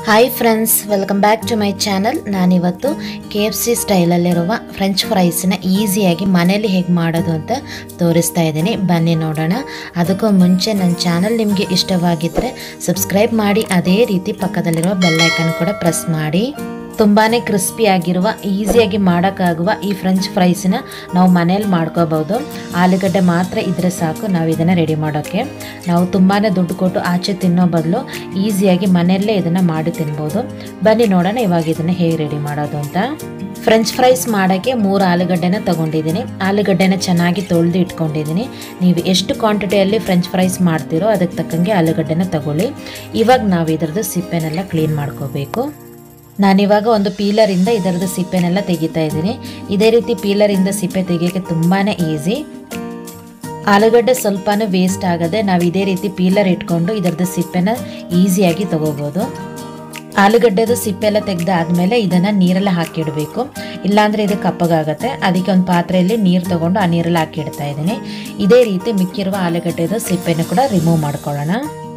hi friends welcome back to my channel ನಾನಿವತ್ತು K F C ಸ್ಟೈಲಲ್ಲಿರುವ French ಫ್ರೈಸ್ನ ಈಸಿಯಾಗಿ ಮನೇಲಿ ಹೇಗೆ ಮಾಡೋದು ಅಂತ ತೋರಿಸ್ತಾ ಇದ್ದೀನಿ ಬನ್ನಿ ನೋಡೋಣ ಅದಕ್ಕೂ ಮುಂಚೆ ನನ್ನ ಚಾನಲ್ ನಿಮಗೆ ಇಷ್ಟವಾಗಿದ್ದರೆ ಸಬ್ಸ್ಕ್ರೈಬ್ ಮಾಡಿ ಅದೇ ರೀತಿ ಪಕ್ಕದಲ್ಲಿರುವ ಬೆಲ್ಲೈಕನ್ ಕೂಡ ಪ್ರೆಸ್ ಮಾಡಿ ತುಂಬಾ ಕ್ರಿಸ್ಪಿಯಾಗಿರುವ ಈಸಿಯಾಗಿ ಮಾಡೋಕ್ಕಾಗುವ ಈ ಫ್ರೆಂಚ್ ಫ್ರೈಸ್ನ ನಾವು ಮನೇಲಿ ಮಾಡ್ಕೋಬೋದು ಆಲೂಗಡ್ಡೆ ಮಾತ್ರ ಇದ್ರೆ ಸಾಕು ನಾವು ಇದನ್ನು ರೆಡಿ ಮಾಡೋಕ್ಕೆ ನಾವು ತುಂಬಾ ದುಡ್ಡು ಕೊಟ್ಟು ಆಚೆ ತಿನ್ನೋ ಬದಲು ಈಸಿಯಾಗಿ ಮನೆಯಲ್ಲೇ ಇದನ್ನು ಮಾಡಿ ತಿನ್ಬೋದು ಬನ್ನಿ ನೋಡೋಣ ಇವಾಗ ಇದನ್ನು ಹೇಗೆ ರೆಡಿ ಮಾಡೋದು ಅಂತ ಫ್ರೆಂಚ್ ಫ್ರೈಸ್ ಮಾಡೋಕ್ಕೆ ಮೂರು ಆಲೂಗಡ್ಡೆನ ತೊಗೊಂಡಿದ್ದೀನಿ ಆಲೂಗಡ್ಡೆನ ಚೆನ್ನಾಗಿ ತೊಳೆದು ಇಟ್ಕೊಂಡಿದ್ದೀನಿ ನೀವು ಎಷ್ಟು ಕ್ವಾಂಟಿಟಿಯಲ್ಲಿ ಫ್ರೆಂಚ್ ಫ್ರೈಸ್ ಮಾಡ್ತೀರೋ ಅದಕ್ಕೆ ತಕ್ಕಂಗೆ ಆಲೂಗಡ್ಡೆನ ತಗೊಳ್ಳಿ ಇವಾಗ ನಾವು ಇದರದ್ದು ಸಿಪ್ಪೆನೆಲ್ಲ ಕ್ಲೀನ್ ಮಾಡ್ಕೋಬೇಕು ನಾನಿವಾಗ ಒಂದು ಪೀಲರಿಂದ ಇದರದ್ದು ಸಿಪ್ಪೆನೆಲ್ಲ ತೆಗಿತಾ ಇದ್ದೀನಿ ಇದೇ ರೀತಿ ಪೀಲರಿಂದ ಸಿಪ್ಪೆ ತೆಗಿಯೋಕ್ಕೆ ತುಂಬಾ ಈಸಿ ಆಲೂಗಡ್ಡೆ ಸ್ವಲ್ಪನೂ ವೇಸ್ಟ್ ಆಗದೆ ನಾವು ಇದೇ ರೀತಿ ಪೀಲರ್ ಇಟ್ಕೊಂಡು ಇದರದ್ದು ಸಿಪ್ಪೆನ ಈಸಿಯಾಗಿ ತಗೋಬೋದು ಆಲೂಗಡ್ಡೆದು ಸಿಪ್ಪೆ ಎಲ್ಲ ತೆಗೆದಾದ್ಮೇಲೆ ಇದನ್ನು ನೀರೆಲ್ಲ ಹಾಕಿಡಬೇಕು ಇಲ್ಲಾಂದರೆ ಇದು ಕಪ್ಪಗಾಗುತ್ತೆ ಅದಕ್ಕೆ ಒಂದು ಪಾತ್ರೆಯಲ್ಲಿ ನೀರು ತಗೊಂಡು ಆ ನೀರಲ್ಲಿ ಹಾಕಿಡ್ತಾ ಇದ್ದೀನಿ ಇದೇ ರೀತಿ ಮಿಕ್ಕಿರುವ ಆಲೂಗಡ್ಡೆದು ಸಿಪ್ಪೆನ ಕೂಡ ರಿಮೂವ್ ಮಾಡ್ಕೊಳ್ಳೋಣ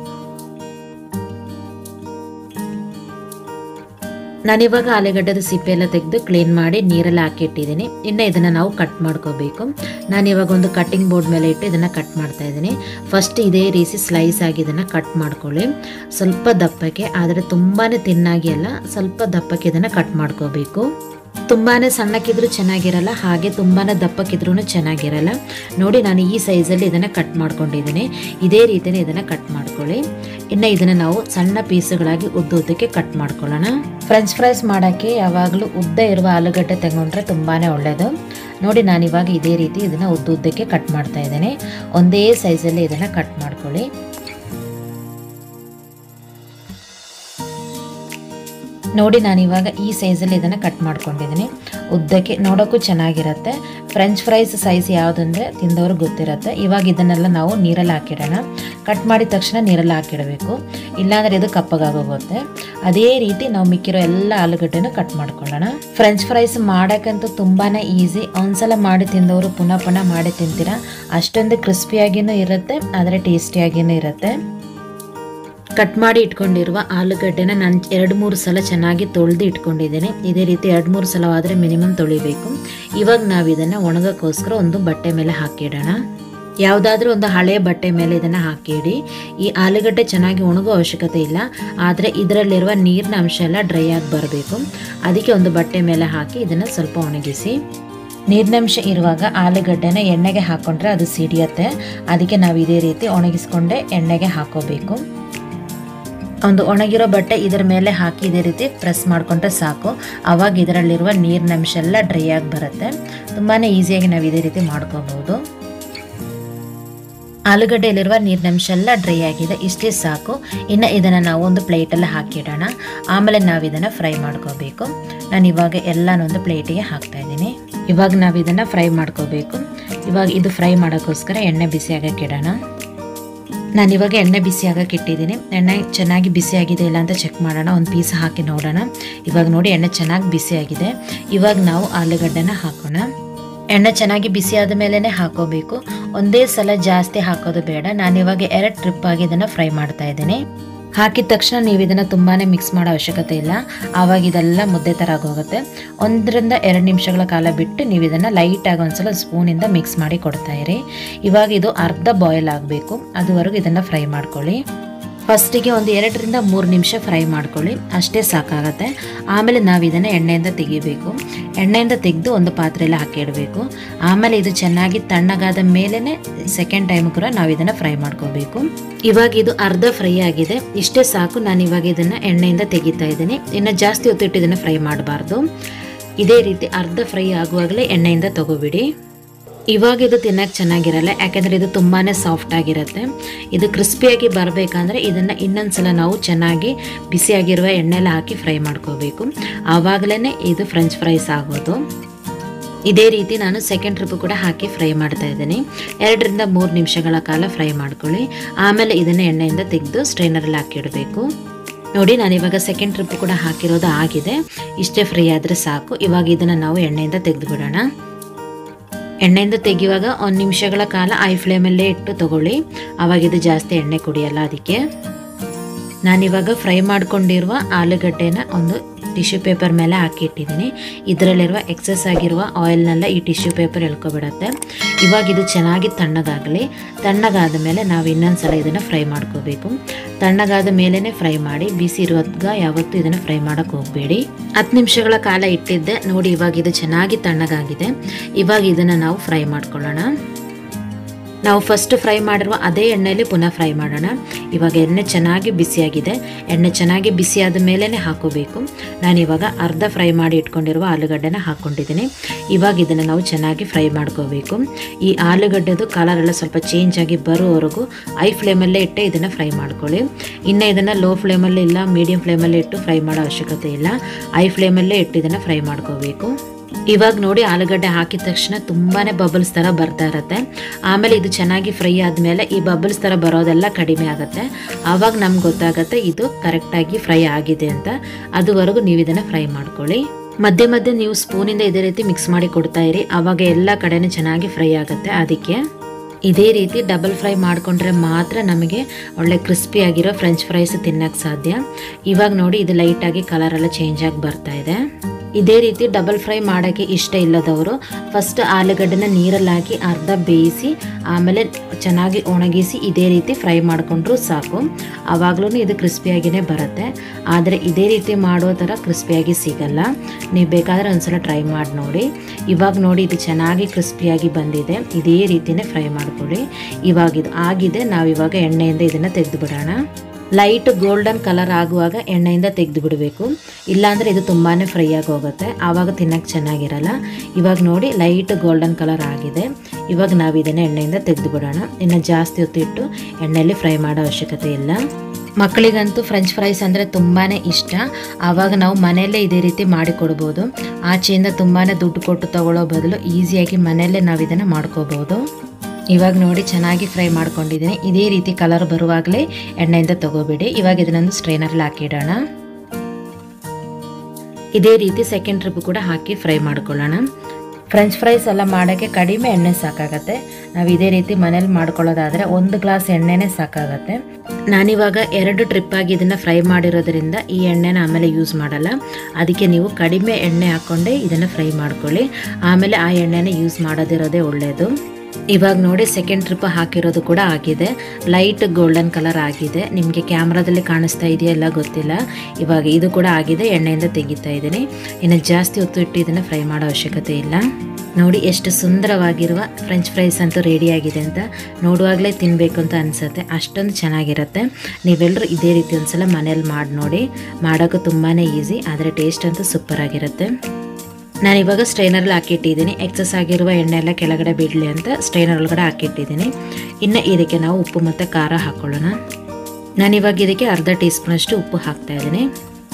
ನಾನಿವಾಗ ಆಲೂಗಡ್ಡೆದ ಸಿಪ್ಪೆ ಎಲ್ಲ ತೆಗೆದು ಕ್ಲೀನ್ ಮಾಡಿ ನೀರಲ್ಲಿ ಹಾಕಿಟ್ಟಿದ್ದೀನಿ ಇನ್ನು ಇದನ್ನು ನಾವು ಕಟ್ ಮಾಡ್ಕೋಬೇಕು ನಾನಿವಾಗ ಒಂದು ಕಟ್ಟಿಂಗ್ ಬೋರ್ಡ್ ಮೇಲೆ ಇಟ್ಟು ಇದನ್ನು ಕಟ್ ಮಾಡ್ತಾ ಇದ್ದೀನಿ ಫಸ್ಟ್ ಇದೇ ರೀತಿ ಸ್ಲೈಸ್ ಆಗಿ ಇದನ್ನು ಕಟ್ ಮಾಡ್ಕೊಳ್ಳಿ ಸ್ವಲ್ಪ ದಪ್ಪಕ್ಕೆ ಆದರೆ ತುಂಬಾ ತಿನ್ನಾಗಿ ಅಲ್ಲ ಸ್ವಲ್ಪ ದಪ್ಪಕ್ಕೆ ಇದನ್ನು ಕಟ್ ಮಾಡ್ಕೋಬೇಕು ತುಂಬಾ ಸಣ್ಣಕ್ಕಿದ್ರೂ ಚೆನ್ನಾಗಿರಲ್ಲ ಹಾಗೆ ತುಂಬಾ ದಪ್ಪಕ್ಕಿದ್ರೂ ಚೆನ್ನಾಗಿರಲ್ಲ ನೋಡಿ ನಾನು ಈ ಸೈಜಲ್ಲಿ ಇದನ್ನು ಕಟ್ ಮಾಡ್ಕೊಂಡಿದ್ದೀನಿ ಇದೇ ರೀತಿಯೇ ಇದನ್ನು ಕಟ್ ಮಾಡ್ಕೊಳ್ಳಿ ಇನ್ನು ಇದನ್ನು ನಾವು ಸಣ್ಣ ಪೀಸುಗಳಾಗಿ ಉದ್ದ ಉದ್ದಕ್ಕೆ ಕಟ್ ಮಾಡ್ಕೊಳ್ಳೋಣ ಫ್ರೆಂಚ್ ಫ್ರೈಸ್ ಮಾಡೋಕ್ಕೆ ಯಾವಾಗಲೂ ಉದ್ದ ಇರುವ ಆಲೂಗಡ್ಡೆ ತಗೊಂಡ್ರೆ ತುಂಬಾ ಒಳ್ಳೆಯದು ನೋಡಿ ನಾನಿವಾಗ ಇದೇ ರೀತಿ ಇದನ್ನು ಉದ್ದ ಉದ್ದಕ್ಕೆ ಕಟ್ ಮಾಡ್ತಾ ಇದ್ದೇನೆ ಒಂದೇ ಸೈಜಲ್ಲಿ ಇದನ್ನು ಕಟ್ ಮಾಡ್ಕೊಳ್ಳಿ ನೋಡಿ ನಾನಿವಾಗ ಈ ಸೈಜಲ್ಲಿ ಇದನ್ನು ಕಟ್ ಮಾಡ್ಕೊಂಡಿದ್ದೀನಿ ಉದ್ದಕ್ಕೆ ನೋಡೋಕ್ಕೂ ಚೆನ್ನಾಗಿರುತ್ತೆ ಫ್ರೆಂಚ್ ಫ್ರೈಸ್ ಸೈಜ್ ಯಾವುದಂದರೆ ತಿಂದವ್ರಿಗೆ ಗೊತ್ತಿರುತ್ತೆ ಇವಾಗ ಇದನ್ನೆಲ್ಲ ನಾವು ನೀರಲ್ಲಿ ಹಾಕಿಡೋಣ ಕಟ್ ಮಾಡಿದ ತಕ್ಷಣ ನೀರಲ್ಲಿ ಹಾಕಿಡಬೇಕು ಇಲ್ಲಾಂದರೆ ಇದು ಕಪ್ಪಗಾಗೋಗುತ್ತೆ ಅದೇ ರೀತಿ ನಾವು ಮಿಕ್ಕಿರೋ ಎಲ್ಲ ಆಲೂಗಡ್ಡೆನೂ ಕಟ್ ಮಾಡ್ಕೊಳ್ಳೋಣ ಫ್ರೆಂಚ್ ಫ್ರೈಸ್ ಮಾಡೋಕ್ಕಂತೂ ತುಂಬಾ ಈಸಿ ಒಂದ್ಸಲ ಮಾಡಿ ತಿಂದವರು ಪುನಃ ಪುನಃ ಮಾಡಿ ತಿಂತೀರಾ ಅಷ್ಟೊಂದು ಕ್ರಿಸ್ಪಿಯಾಗಿಯೂ ಇರುತ್ತೆ ಆದರೆ ಟೇಸ್ಟಿಯಾಗಿಯೂ ಇರುತ್ತೆ ಕಟ್ ಮಾಡಿ ಇಟ್ಕೊಂಡಿರುವ ಆಲೂಗಡ್ಡೆನ ನಾನು ಎರಡು ಮೂರು ಸಲ ಚೆನ್ನಾಗಿ ತೊಳೆದು ಇಟ್ಕೊಂಡಿದ್ದೇನೆ ಇದೇ ರೀತಿ ಎರಡು ಮೂರು ಸಲವಾದರೆ ಮಿನಿಮಮ್ ತೊಳಿಬೇಕು ಇವಾಗ ನಾವು ಇದನ್ನು ಒಣಗೋಕ್ಕೋಸ್ಕರ ಒಂದು ಬಟ್ಟೆ ಮೇಲೆ ಹಾಕಿಡೋಣ ಯಾವುದಾದ್ರೂ ಒಂದು ಹಳೆಯ ಬಟ್ಟೆ ಮೇಲೆ ಇದನ್ನು ಹಾಕಿಡಿ ಈ ಆಲೂಗಡ್ಡೆ ಚೆನ್ನಾಗಿ ಒಣಗೋ ಅವಶ್ಯಕತೆ ಇಲ್ಲ ಆದರೆ ಇದರಲ್ಲಿರುವ ನೀರಿನ ಅಂಶ ಎಲ್ಲ ಡ್ರೈ ಆಗಿ ಬರಬೇಕು ಅದಕ್ಕೆ ಒಂದು ಬಟ್ಟೆ ಮೇಲೆ ಹಾಕಿ ಇದನ್ನು ಸ್ವಲ್ಪ ಒಣಗಿಸಿ ನೀರಿನಂಶ ಇರುವಾಗ ಆಲೂಗಡ್ಡೆನ ಎಣ್ಣೆಗೆ ಹಾಕ್ಕೊಂಡ್ರೆ ಅದು ಸಿಡಿಯತ್ತೆ ಅದಕ್ಕೆ ನಾವು ಇದೇ ರೀತಿ ಒಣಗಿಸ್ಕೊಂಡೆ ಎಣ್ಣೆಗೆ ಹಾಕೋಬೇಕು ಒಂದು ಒಣಗಿರೋ ಬಟ್ಟೆ ಇದರ ಮೇಲೆ ಹಾಕಿ ಇದೇ ರೀತಿ ಪ್ರೆಸ್ ಮಾಡಿಕೊಂಡ್ರೆ ಸಾಕು ಆವಾಗ ಇದರಲ್ಲಿರುವ ನೀರಿನ ಅಂಶ ಎಲ್ಲ ಡ್ರೈ ಆಗಿ ಬರುತ್ತೆ ತುಂಬಾ ಈಸಿಯಾಗಿ ನಾವು ಇದೇ ರೀತಿ ಮಾಡ್ಕೋಬಹುದು ಆಲೂಗಡ್ಡೆಯಲ್ಲಿರುವ ನೀರಿನ ಅಂಶ ಎಲ್ಲ ಡ್ರೈ ಆಗಿದೆ ಇಷ್ಟೇ ಸಾಕು ಇನ್ನು ಇದನ್ನು ನಾವು ಒಂದು ಪ್ಲೇಟಲ್ಲಿ ಹಾಕಿಡೋಣ ಆಮೇಲೆ ನಾವು ಇದನ್ನು ಫ್ರೈ ಮಾಡ್ಕೋಬೇಕು ನಾನು ಇವಾಗ ಎಲ್ಲನೊಂದು ಪ್ಲೇಟಿಗೆ ಹಾಕ್ತಾ ಇದ್ದೀನಿ ಇವಾಗ ನಾವು ಇದನ್ನು ಫ್ರೈ ಮಾಡ್ಕೋಬೇಕು ಇವಾಗ ಇದು ಫ್ರೈ ಮಾಡೋಕ್ಕೋಸ್ಕರ ಎಣ್ಣೆ ಬಿಸಿ ಆಗಕ್ಕೆ ಇಡೋಣ ನಾನು ಇವಾಗ ಎಣ್ಣೆ ಬಿಸಿ ಆಗಕ್ಕೆ ಇಟ್ಟಿದ್ದೀನಿ ಎಣ್ಣೆ ಚೆನ್ನಾಗಿ ಬಿಸಿ ಆಗಿದೆ ಇಲ್ಲ ಅಂತ ಚೆಕ್ ಮಾಡೋಣ ಒಂದು ಪೀಸ್ ಹಾಕಿ ನೋಡೋಣ ಇವಾಗ ನೋಡಿ ಎಣ್ಣೆ ಚೆನ್ನಾಗಿ ಬಿಸಿ ಆಗಿದೆ ಇವಾಗ ನಾವು ಆಲೂಗಡ್ಡೆನ ಹಾಕೋಣ ಎಣ್ಣೆ ಚೆನ್ನಾಗಿ ಬಿಸಿ ಆದ ಮೇಲೇ ಹಾಕೋಬೇಕು ಒಂದೇ ಸಲ ಜಾಸ್ತಿ ಹಾಕೋದು ಬೇಡ ನಾನಿವಾಗ ಎರಡು ಟ್ರಿಪ್ ಆಗಿ ಇದನ್ನು ಫ್ರೈ ಮಾಡ್ತಾ ಇದ್ದೀನಿ ಹಾಕಿದ ತಕ್ಷಣ ನೀವು ಇದನ್ನು ತುಂಬಾ ಮಿಕ್ಸ್ ಮಾಡೋ ಅವಶ್ಯಕತೆ ಇಲ್ಲ ಆವಾಗ ಇದೆಲ್ಲ ಮುದ್ದೆ ಥರ ಆಗೋಗುತ್ತೆ ಒಂದರಿಂದ ಎರಡು ನಿಮಿಷಗಳ ಕಾಲ ಬಿಟ್ಟು ನೀವು ಇದನ್ನು ಲೈಟಾಗಿ ಒಂದ್ಸಲ ಸ್ಪೂನಿಂದ ಮಿಕ್ಸ್ ಮಾಡಿ ಕೊಡ್ತಾ ಇರಿ ಇವಾಗ ಇದು ಅರ್ಧ ಬಾಯ್ಲ್ ಆಗಬೇಕು ಅದುವರೆಗೂ ಇದನ್ನು ಫ್ರೈ ಮಾಡ್ಕೊಳ್ಳಿ ಫಸ್ಟಿಗೆ ಒಂದು ಎರಡರಿಂದ ಮೂರು ನಿಮಿಷ ಫ್ರೈ ಮಾಡ್ಕೊಳ್ಳಿ ಅಷ್ಟೇ ಸಾಕಾಗತ್ತೆ ಆಮೇಲೆ ನಾವು ಇದನ್ನು ಎಣ್ಣೆಯಿಂದ ತೆಗಿಬೇಕು ಎಣ್ಣೆಯಿಂದ ತೆಗೆದು ಒಂದು ಪಾತ್ರೆಯಲ್ಲಿ ಹಾಕಿಡಬೇಕು ಆಮೇಲೆ ಇದು ಚೆನ್ನಾಗಿ ತಣ್ಣಗಾದ ಮೇಲೇ ಸೆಕೆಂಡ್ ಟೈಮ್ ಕೂಡ ನಾವು ಇದನ್ನು ಫ್ರೈ ಮಾಡ್ಕೋಬೇಕು ಇವಾಗ ಇದು ಅರ್ಧ ಫ್ರೈ ಆಗಿದೆ ಇಷ್ಟೇ ಸಾಕು ನಾನು ಇವಾಗ ಇದನ್ನು ಎಣ್ಣೆಯಿಂದ ತೆಗಿತಾ ಇದ್ದೀನಿ ಇನ್ನು ಜಾಸ್ತಿ ಹೊತ್ತಿಟ್ಟು ಇದನ್ನು ಫ್ರೈ ಮಾಡಬಾರ್ದು ಇದೇ ರೀತಿ ಅರ್ಧ ಫ್ರೈ ಆಗುವಾಗಲೇ ಎಣ್ಣೆಯಿಂದ ತಗೋಬಿಡಿ ಇವಾಗ ಇದು ತಿನ್ನಕ್ಕೆ ಚೆನ್ನಾಗಿರಲ್ಲ ಯಾಕೆಂದರೆ ಇದು ತುಂಬಾ ಸಾಫ್ಟ್ ಆಗಿರುತ್ತೆ ಇದು ಕ್ರಿಸ್ಪಿಯಾಗಿ ಬರಬೇಕಂದ್ರೆ ಇದನ್ನು ಇನ್ನೊಂದು ಸಲ ನಾವು ಚೆನ್ನಾಗಿ ಬಿಸಿಯಾಗಿರುವ ಎಣ್ಣೆಲ್ಲ ಹಾಕಿ ಫ್ರೈ ಮಾಡ್ಕೋಬೇಕು ಆವಾಗಲೇ ಇದು ಫ್ರೆಂಚ್ ಫ್ರೈಸ್ ಆಗೋದು ಇದೇ ರೀತಿ ನಾನು ಸೆಕೆಂಡ್ ಟ್ರಿಪ್ ಕೂಡ ಹಾಕಿ ಫ್ರೈ ಮಾಡ್ತಾ ಇದ್ದೀನಿ ಎರಡರಿಂದ ಮೂರು ನಿಮಿಷಗಳ ಕಾಲ ಫ್ರೈ ಮಾಡ್ಕೊಳ್ಳಿ ಆಮೇಲೆ ಇದನ್ನು ಎಣ್ಣೆಯಿಂದ ತೆಗೆದು ಸ್ಟ್ರೈನರಲ್ಲಿ ಹಾಕಿಡಬೇಕು ನೋಡಿ ನಾನು ಇವಾಗ ಸೆಕೆಂಡ್ ಟ್ರಿಪ್ ಕೂಡ ಹಾಕಿರೋದು ಆಗಿದೆ ಇಷ್ಟೇ ಫ್ರೈ ಆದರೆ ಸಾಕು ಇವಾಗ ಇದನ್ನು ನಾವು ಎಣ್ಣೆಯಿಂದ ತೆಗೆದು ಬಿಡೋಣ ಎಣ್ಣೆಯಿಂದ ತೆಗೆಯುವಾಗ ಒಂದು ನಿಮಿಷಗಳ ಕಾಲ ಐ ಫ್ಲೇಮಲ್ಲೇ ಇಟ್ಟು ತಗೊಳ್ಳಿ ಆವಾಗ ಇದು ಜಾಸ್ತಿ ಎಣ್ಣೆ ಕುಡಿಯಲ್ಲ ಅದಕ್ಕೆ ನಾನಿವಾಗ ಫ್ರೈ ಮಾಡ್ಕೊಂಡಿರುವ ಆಲೂಗಡ್ಡೆನ ಒಂದು ಟಿಶ್ಯೂ ಪೇಪರ್ ಮೇಲೆ ಹಾಕಿಟ್ಟಿದ್ದೀನಿ ಇದರಲ್ಲಿರುವ ಎಕ್ಸಸ್ ಆಗಿರುವ ಆಯಿಲ್ನೆಲ್ಲ ಈ ಟಿಶ್ಯೂ ಪೇಪರ್ ಎಳ್ಕೊಬಿಡತ್ತೆ ಇವಾಗ ಇದು ಚೆನ್ನಾಗಿ ತಣ್ಣಗಾಗಲಿ ತಣ್ಣಗಾದ ಮೇಲೆ ನಾವು ಇನ್ನೊಂದು ಸಲ ಇದನ್ನು ಫ್ರೈ ಮಾಡ್ಕೋಬೇಕು ತಣ್ಣಗಾದ ಮೇಲೇ ಫ್ರೈ ಮಾಡಿ ಬಿಸಿ ಇರುವಾಗ ಯಾವತ್ತೂ ಇದನ್ನು ಫ್ರೈ ಮಾಡೋಕ್ಕೆ ಹೋಗಬೇಡಿ ಹತ್ತು ನಿಮಿಷಗಳ ಕಾಲ ಇಟ್ಟಿದ್ದೆ ನೋಡಿ ಇವಾಗ ಇದು ಚೆನ್ನಾಗಿ ತಣ್ಣಗಾಗಿದೆ ಇವಾಗ ಇದನ್ನು ನಾವು ಫ್ರೈ ಮಾಡ್ಕೊಳ್ಳೋಣ ನಾವು ಫಸ್ಟ್ ಫ್ರೈ ಮಾಡಿರುವ ಅದೇ ಎಣ್ಣೆಯಲ್ಲಿ ಪುನಃ ಫ್ರೈ ಮಾಡೋಣ ಇವಾಗ ಎಣ್ಣೆ ಚೆನ್ನಾಗಿ ಬಿಸಿಯಾಗಿದೆ ಎಣ್ಣೆ ಚೆನ್ನಾಗಿ ಬಿಸಿಯಾದ ಮೇಲೇ ಹಾಕೋಬೇಕು ನಾನು ಇವಾಗ ಅರ್ಧ ಫ್ರೈ ಮಾಡಿ ಇಟ್ಕೊಂಡಿರುವ ಆಲೂಗಡ್ಡೆನ ಹಾಕ್ಕೊಂಡಿದ್ದೀನಿ ಇವಾಗ ಇದನ್ನು ನಾವು ಚೆನ್ನಾಗಿ ಫ್ರೈ ಮಾಡ್ಕೋಬೇಕು ಈ ಆಲೂಗಡ್ಡೆದು ಕಲರ್ ಎಲ್ಲ ಸ್ವಲ್ಪ ಚೇಂಜ್ ಆಗಿ ಬರೋವರೆಗೂ ಐ ಫ್ಲೇಮಲ್ಲೇ ಇಟ್ಟೆ ಇದನ್ನು ಫ್ರೈ ಮಾಡ್ಕೊಳ್ಳಿ ಇನ್ನು ಇದನ್ನು ಲೋ ಫ್ಲೇಮಲ್ಲಿ ಇಲ್ಲ ಮೀಡಿಯಂ ಫ್ಲೇಮಲ್ಲಿ ಇಟ್ಟು ಫ್ರೈ ಮಾಡೋ ಅವಶ್ಯಕತೆ ಇಲ್ಲ ಐ ಫ್ಲೇಮಲ್ಲೇ ಇಟ್ಟು ಇದನ್ನು ಫ್ರೈ ಮಾಡ್ಕೋಬೇಕು ಇವಾಗ ನೋಡಿ ಆಲೂಗಡ್ಡೆ ಹಾಕಿದ ತಕ್ಷಣ ತುಂಬಾ ಬಬಲ್ಸ್ ಥರ ಬರ್ತಾ ಇರುತ್ತೆ ಆಮೇಲೆ ಇದು ಚೆನ್ನಾಗಿ ಫ್ರೈ ಆದಮೇಲೆ ಈ ಬಬಲ್ಸ್ ಥರ ಬರೋದೆಲ್ಲ ಕಡಿಮೆ ಆಗುತ್ತೆ ಆವಾಗ ನಮ್ಗೆ ಗೊತ್ತಾಗುತ್ತೆ ಇದು ಕರೆಕ್ಟಾಗಿ ಫ್ರೈ ಆಗಿದೆ ಅಂತ ಅದುವರೆಗೂ ನೀವು ಇದನ್ನು ಫ್ರೈ ಮಾಡ್ಕೊಳ್ಳಿ ಮಧ್ಯೆ ಮಧ್ಯೆ ನೀವು ಸ್ಪೂನಿಂದ ಇದೇ ರೀತಿ ಮಿಕ್ಸ್ ಮಾಡಿ ಕೊಡ್ತಾ ಇರಿ ಆವಾಗ ಎಲ್ಲ ಕಡೆನೂ ಚೆನ್ನಾಗಿ ಫ್ರೈ ಆಗುತ್ತೆ ಅದಕ್ಕೆ ಇದೇ ರೀತಿ ಡಬಲ್ ಫ್ರೈ ಮಾಡಿಕೊಂಡ್ರೆ ಮಾತ್ರ ನಮಗೆ ಒಳ್ಳೆ ಕ್ರಿಸ್ಪಿಯಾಗಿರೋ ಫ್ರೆಂಚ್ ಫ್ರೈಸ್ ತಿನ್ನಕ್ಕೆ ಸಾಧ್ಯ ಇವಾಗ ನೋಡಿ ಇದು ಲೈಟಾಗಿ ಕಲರ್ ಎಲ್ಲ ಚೇಂಜ್ ಆಗಿ ಬರ್ತಾ ಇದೆ ಇದೇ ರೀತಿ ಡಬಲ್ ಫ್ರೈ ಮಾಡೋಕ್ಕೆ ಇಷ್ಟ ಇಲ್ಲದವರು ಫಸ್ಟ್ ಆಲೂಗಡ್ಡೆನ ನೀರಲ್ಲಿ ಹಾಕಿ ಅರ್ಧ ಬೇಯಿಸಿ ಆಮೇಲೆ ಚೆನ್ನಾಗಿ ಒಣಗಿಸಿ ಇದೇ ರೀತಿ ಫ್ರೈ ಮಾಡಿಕೊಂಡ್ರು ಸಾಕು ಆವಾಗಲೂ ಇದು ಕ್ರಿಸ್ಪಿಯಾಗಿಯೇ ಬರುತ್ತೆ ಆದರೆ ಇದೇ ರೀತಿ ಮಾಡೋ ಥರ ಕ್ರಿಸ್ಪಿಯಾಗಿ ಸಿಗಲ್ಲ ನೀವು ಬೇಕಾದರೆ ಒಂದ್ಸಲ ಟ್ರೈ ಮಾಡಿ ನೋಡಿ ಇವಾಗ ನೋಡಿ ಇದು ಚೆನ್ನಾಗಿ ಕ್ರಿಸ್ಪಿಯಾಗಿ ಬಂದಿದೆ ಇದೇ ರೀತಿಯೇ ಫ್ರೈ ಮಾಡ್ಕೊಳ್ಳಿ ಇವಾಗ ಇದು ಆಗಿದೆ ನಾವು ಇವಾಗ ಎಣ್ಣೆಯಿಂದ ಇದನ್ನು ತೆಗೆದು ಬಿಡೋಣ ಲೈಟ್ ಗೋಲ್ಡನ್ ಕಲರ್ ಆಗುವಾಗ ಎಣ್ಣೆಯಿಂದ ತೆಗೆದು ಬಿಡಬೇಕು ಇಲ್ಲಾಂದರೆ ಇದು ತುಂಬಾ ಫ್ರೈ ಆಗಿ ಹೋಗುತ್ತೆ ಆವಾಗ ತಿನ್ನಕ್ಕೆ ಚೆನ್ನಾಗಿರಲ್ಲ ಇವಾಗ ನೋಡಿ ಲೈಟ್ ಗೋಲ್ಡನ್ ಕಲರ್ ಆಗಿದೆ ಇವಾಗ ನಾವು ಇದನ್ನು ಎಣ್ಣೆಯಿಂದ ತೆಗೆದು ಬಿಡೋಣ ಇನ್ನು ಜಾಸ್ತಿ ಹೊತ್ತು ಇಟ್ಟು ಎಣ್ಣೆಯಲ್ಲಿ ಫ್ರೈ ಮಾಡೋ ಅವಶ್ಯಕತೆ ಇಲ್ಲ ಮಕ್ಕಳಿಗಂತೂ ಫ್ರೆಂಚ್ ಫ್ರೈಸ್ ಅಂದರೆ ತುಂಬಾ ಇಷ್ಟ ಆವಾಗ ನಾವು ಮನೆಯಲ್ಲೇ ಇದೇ ರೀತಿ ಮಾಡಿಕೊಡ್ಬೋದು ಆಚೆಯಿಂದ ತುಂಬಾ ದುಡ್ಡು ಕೊಟ್ಟು ತಗೊಳ್ಳೋ ಬದಲು ಈಸಿಯಾಗಿ ಮನೆಯಲ್ಲೇ ನಾವು ಇದನ್ನು ಮಾಡ್ಕೋಬೋದು ಇವಾಗ ನೋಡಿ ಚೆನ್ನಾಗಿ ಫ್ರೈ ಮಾಡ್ಕೊಂಡಿದ್ದೀನಿ ಇದೇ ರೀತಿ ಕಲರ್ ಬರುವಾಗಲೇ ಎಣ್ಣೆಯಿಂದ ತಗೋಬೇಡಿ ಇವಾಗ ಇದನ್ನೊಂದು ಸ್ಟ್ರೈನರ್ಲಿ ಹಾಕಿಡೋಣ ಇದೇ ರೀತಿ ಸೆಕೆಂಡ್ ಟ್ರಿಪ್ ಕೂಡ ಹಾಕಿ ಫ್ರೈ ಮಾಡ್ಕೊಳ್ಳೋಣ ಫ್ರೆಂಚ್ ಫ್ರೈಸ್ ಎಲ್ಲ ಮಾಡೋಕ್ಕೆ ಕಡಿಮೆ ಎಣ್ಣೆ ಸಾಕಾಗತ್ತೆ ನಾವು ಇದೇ ರೀತಿ ಮನೇಲಿ ಮಾಡ್ಕೊಳ್ಳೋದಾದರೆ ಒಂದು ಗ್ಲಾಸ್ ಎಣ್ಣೆನೇ ಸಾಕಾಗತ್ತೆ ನಾನಿವಾಗ ಎರಡು ಟ್ರಿಪ್ ಆಗಿ ಇದನ್ನು ಫ್ರೈ ಮಾಡಿರೋದ್ರಿಂದ ಈ ಎಣ್ಣೆನ ಆಮೇಲೆ ಯೂಸ್ ಮಾಡಲ್ಲ ಅದಕ್ಕೆ ನೀವು ಕಡಿಮೆ ಎಣ್ಣೆ ಹಾಕ್ಕೊಂಡೆ ಇದನ್ನು ಫ್ರೈ ಮಾಡ್ಕೊಳ್ಳಿ ಆಮೇಲೆ ಆ ಎಣ್ಣೆನ ಯೂಸ್ ಮಾಡೋದಿರೋದೇ ಒಳ್ಳೆಯದು ಇವಾಗ ನೋಡಿ ಸೆಕೆಂಡ್ ಟ್ರಿಪ್ ಹಾಕಿರೋದು ಕೂಡ ಆಗಿದೆ ಲೈಟ್ ಗೋಲ್ಡನ್ ಕಲರ್ ಆಗಿದೆ ನಿಮಗೆ ಕ್ಯಾಮ್ರಾದಲ್ಲಿ ಕಾಣಿಸ್ತಾ ಇದೆಯಾ ಎಲ್ಲ ಗೊತ್ತಿಲ್ಲ ಇವಾಗ ಇದು ಕೂಡ ಆಗಿದೆ ಎಣ್ಣೆಯಿಂದ ತೆಗಿತಾ ಇದ್ದೀನಿ ಇನ್ನು ಜಾಸ್ತಿ ಹೊತ್ತು ಇಟ್ಟು ಇದನ್ನು ಫ್ರೈ ಮಾಡೋ ಅವಶ್ಯಕತೆ ಇಲ್ಲ ನೋಡಿ ಎಷ್ಟು ಸುಂದರವಾಗಿರುವ ಫ್ರೆಂಚ್ ಫ್ರೈಸ್ ಅಂತೂ ರೆಡಿ ಆಗಿದೆ ಅಂತ ನೋಡುವಾಗಲೇ ತಿನ್ನಬೇಕು ಅಂತ ಅನಿಸುತ್ತೆ ಅಷ್ಟೊಂದು ಚೆನ್ನಾಗಿರುತ್ತೆ ನೀವೆಲ್ಲರೂ ಇದೇ ರೀತಿ ಒಂದ್ಸಲ ಮನೇಲಿ ಮಾಡಿ ನೋಡಿ ಮಾಡೋಕ್ಕೂ ತುಂಬಾ ಈಸಿ ಆದರೆ ಟೇಸ್ಟ್ ಅಂತೂ ಸೂಪರ್ ಆಗಿರುತ್ತೆ ನಾನು ಇವಾಗ ಸ್ಟ್ರೈನರಲ್ಲಿ ಹಾಕಿಟ್ಟಿದ್ದೀನಿ ಎಕ್ಸಸ್ ಆಗಿರುವ ಎಣ್ಣೆ ಎಲ್ಲ ಕೆಳಗಡೆ ಬಿಡಲಿ ಅಂತ ಸ್ಟ್ರೈನರ್ ಒಳಗಡೆ ಹಾಕಿಟ್ಟಿದ್ದೀನಿ ಇನ್ನು ಇದಕ್ಕೆ ನಾವು ಉಪ್ಪು ಮತ್ತು ಖಾರ ಹಾಕ್ಕೊಳ್ಳೋಣ ನಾನಿವಾಗ ಇದಕ್ಕೆ ಅರ್ಧ ಟೀ ಸ್ಪೂನಷ್ಟು ಉಪ್ಪು ಹಾಕ್ತಾ ಇದ್ದೀನಿ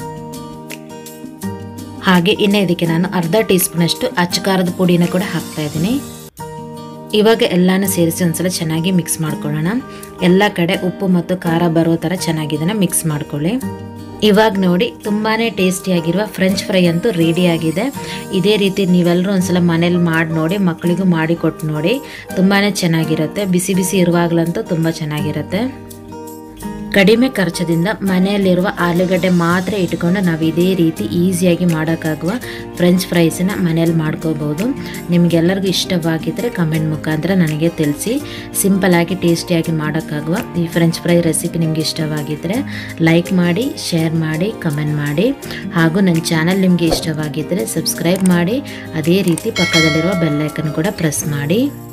ಹಾಗೆ ಇನ್ನು ಇದಕ್ಕೆ ನಾನು ಅರ್ಧ ಟೀ ಸ್ಪೂನಷ್ಟು ಅಚ್ಚ ಖಾರದ ಪುಡಿನ ಕೂಡ ಹಾಕ್ತಾ ಇದ್ದೀನಿ ಇವಾಗ ಎಲ್ಲಾನು ಸೇರಿಸಿ ಒಂದ್ಸಲ ಚೆನ್ನಾಗಿ ಮಿಕ್ಸ್ ಮಾಡ್ಕೊಳ್ಳೋಣ ಎಲ್ಲ ಕಡೆ ಉಪ್ಪು ಮತ್ತು ಖಾರ ಬರೋ ಥರ ಚೆನ್ನಾಗಿ ಇದನ್ನು ಮಿಕ್ಸ್ ಮಾಡ್ಕೊಳ್ಳಿ ಇವಾಗ ನೋಡಿ ತುಂಬಾ ಟೇಸ್ಟಿಯಾಗಿರುವ ಫ್ರೆಂಚ್ ಫ್ರೈ ಅಂತೂ ರೆಡಿ ಆಗಿದೆ ಇದೇ ರೀತಿ ನೀವೆಲ್ಲರೂ ಒಂದ್ಸಲ ಮನೇಲಿ ಮಾಡಿ ನೋಡಿ ಮಕ್ಕಳಿಗೂ ಮಾಡಿ ಕೊಟ್ಟು ನೋಡಿ ತುಂಬಾ ಚೆನ್ನಾಗಿರುತ್ತೆ ಬಿಸಿ ಬಿಸಿ ಇರುವಾಗಲಂತೂ ತುಂಬ ಚೆನ್ನಾಗಿರುತ್ತೆ ಕಡಿಮೆ ಖರ್ಚದಿಂದ ಮನೆಯಲ್ಲಿರುವ ಆಲೂಗಡ್ಡೆ ಮಾತ್ರ ಇಟ್ಕೊಂಡು ನಾವು ಇದೇ ರೀತಿ ಈಸಿಯಾಗಿ ಮಾಡೋಕ್ಕಾಗುವ ಫ್ರೆಂಚ್ ಫ್ರೈಸನ್ನ ಮನೇಲಿ ಮಾಡ್ಕೋಬೋದು ನಿಮಗೆಲ್ಲರಿಗೂ ಇಷ್ಟವಾಗಿದ್ದರೆ ಕಮೆಂಟ್ ಮುಖಾಂತರ ನನಗೆ ತಿಳಿಸಿ ಸಿಂಪಲಾಗಿ ಟೇಸ್ಟಿಯಾಗಿ ಮಾಡೋಕ್ಕಾಗುವ ಈ ಫ್ರೆಂಚ್ ಫ್ರೈ ರೆಸಿಪಿ ನಿಮಗೆ ಇಷ್ಟವಾಗಿದ್ದರೆ ಲೈಕ್ ಮಾಡಿ ಶೇರ್ ಮಾಡಿ ಕಮೆಂಟ್ ಮಾಡಿ ಹಾಗೂ ನನ್ನ ಚಾನಲ್ ನಿಮಗೆ ಇಷ್ಟವಾಗಿದ್ದರೆ ಸಬ್ಸ್ಕ್ರೈಬ್ ಮಾಡಿ ಅದೇ ರೀತಿ ಪಕ್ಕದಲ್ಲಿರುವ ಬೆಲ್ಲೈಕನ್ ಕೂಡ ಪ್ರೆಸ್ ಮಾಡಿ